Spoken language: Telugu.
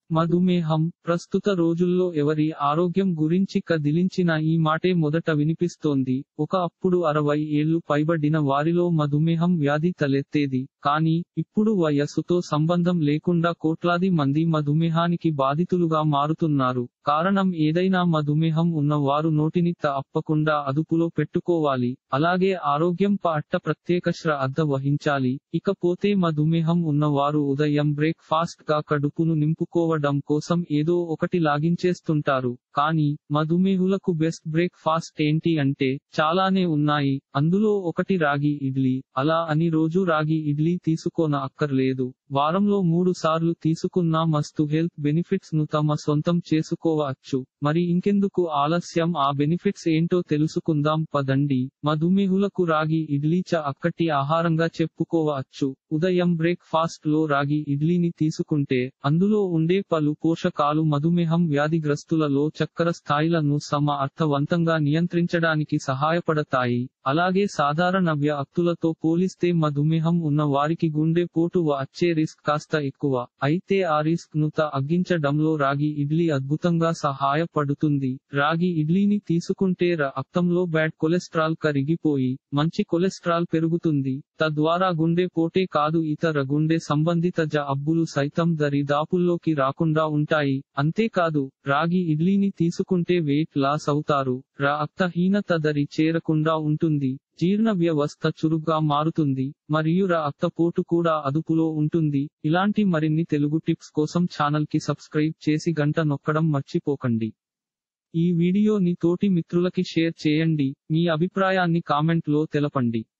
మధుమేహం ప్రస్తుత రోజుల్లో ఎవరి ఆరోగ్యం గురించి కదిలించిన ఈ మాటే మొదట వినిపిస్తోంది ఒక అప్పుడు అరవై ఏళ్లు పైబడిన వారిలో మధుమేహం వ్యాధి తలెత్తేది కానీ ఇప్పుడు వయస్సుతో సంబంధం లేకుండా కోట్లాది మంది మధుమేహానికి బాధితులుగా మారుతున్నారు కారణం ఏదైనా మధుమేహం ఉన్న వారు నోటిని తప్పకుండా అదుపులో పెట్టుకోవాలి అలాగే ఆరోగ్యం పట్ల ప్రత్యేక శ్రద్ధ వహించాలి ఇకపోతే మధుమేహం ఉన్న వారు ఉదయం బ్రేక్ ఫాస్ట్ గా కడుపును నింపుకోవడం కోసం ఏదో ఒకటి లాగించేస్తుంటారు కానీ మధుమేహులకు బెస్ట్ బ్రేక్ ఫాస్ట్ ఏంటి అంటే చాలానే ఉన్నాయి అందులో ఒకటి రాగి ఇడ్లీ అలా అని రోజు రాగి ఇడ్లీ తీసుకోన అక్కర్లేదు వారంలో మూడు సార్లు తీసుకున్నా మస్తు హెల్త్ బెనిఫిట్స్ ను తమ సొంతం చేసుకోవచ్చు మరి ఇంకెందుకు ఆలస్యం ఆ బెనిఫిట్స్ ఏంటో తెలుసుకుందాం పదండి మధుమేహులకు రాగి ఇడ్లీ చ అక్కటి ఆహారంగా చెప్పుకోవచ్చు ఉదయం బ్రేక్ ఫాస్ట్ లో రాగి ఇడ్లీని తీసుకుంటే అందులో ఉండే పలు పోషకాలు మధుమేహం వ్యాధిగ్రస్తులలో చక్కెర స్థాయిలను సమ అర్థవంతంగా నియంత్రించడానికి సహాయపడతాయి అలాగే సాధారణ వ్యక్తులతో పోలిస్తే మధుమేహం ఉన్న వారికి గుండె పోటు వచ్చే రిస్క్ కాస్త ఎక్కువ అయితే ఆ రిస్క్ ను తగ్గించడంలో రాగి ఇడ్లీ అద్భుతంగా సహాయపడుతుంది రాగి ఇడ్లీని తీసుకుంటే రక్తంలో బ్యాడ్ కొలెస్ట్రాల్ కరిగిపోయి మంచి కొలెస్ట్రాల్ పెరుగుతుంది తద్వారా గుండె పోటే కాదు ఇతర గుండె సంబంధిత జబ్బులు సైతం దరిదాపుల్లోకి రాకుండా ఉంటాయి అంతేకాదు రాగి ఇడ్లీని తీసుకుంటే వెయిట్ లాస్ అవుతారు రక్తహీనత దరి చేరకుండా ఉంటుంది జీర్ణ వ్యవస్థ చురుగ్గా మారుతుంది మరియు రక్తపోటు కూడా అదుపులో ఉంటుంది ఇలాంటి మరిన్ని తెలుగు టిప్స్ కోసం ఛానల్ కి సబ్స్క్రైబ్ చేసి గంట నొక్కడం మర్చిపోకండి ఈ వీడియోని తోటి మిత్రులకి షేర్ చేయండి మీ అభిప్రాయాన్ని కామెంట్ లో తెలపండి